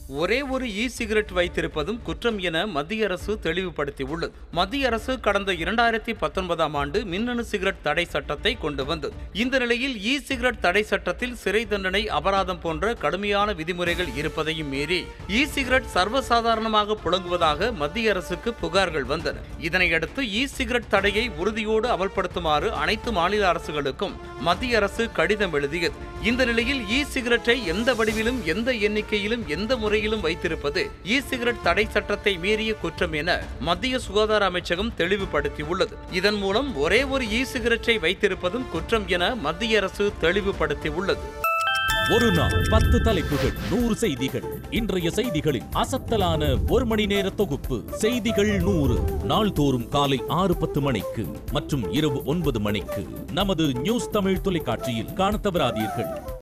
ஒரே ஒரு e cigarette வைத்திருப்பதும் குற்றம் என மத்திய அரசு தெளிவுபடுத்தியுள்ளது மத்திய அரசு கடந்த இரண்டாயிரத்தி பத்தொன்பதாம் ஆண்டு மின்னணு சிகரெட் தடை சட்டத்தை கொண்டு வந்தது இந்த நிலையில் இ சிகரெட் தடை சட்டத்தில் சிறை தண்டனை அபராதம் போன்ற கடுமையான விதிமுறைகள் இருப்பதையும் மீறி இ சிகரெட் சர்வசாதாரணமாக புழங்குவதாக மத்திய அரசுக்கு புகார்கள் வந்தன இதனையடுத்து இ சிகரெட் தடையை உறுதியோடு அமல்படுத்துமாறு அனைத்து மாநில அரசுகளுக்கும் மத்திய அரசு கடிதம் எழுதியது இந்த நிலையில் இ சிகரெட்டை எந்த வடிவிலும் எந்த எண்ணிக்கையிலும் எந்த முறையிலும் வைத்திருப்பது இ சிகரெட் தடை சட்டத்தை மீறிய குற்றம் என மத்திய சுகாதார அமைச்சகம் தெளிவுபடுத்தியுள்ளது இதன் மூலம் ஒரே ஒரு இ சிகரெட்டை வைத்திருப்பதும் குற்றம் என மத்திய அரசு தெளிவுபடுத்தியுள்ளது ஒரு நாள் பத்து தலைப்புகள் நூறு செய்திகள் இன்றைய செய்திகளின் அசத்தலான ஒரு மணி நேர தொகுப்பு செய்திகள் நூறு நாள்தோறும் காலை ஆறு பத்து மணிக்கு மற்றும் இரவு ஒன்பது மணிக்கு நமது நியூஸ் தமிழ் தொலைக்காட்சியில் காணத் தவறாதீர்கள்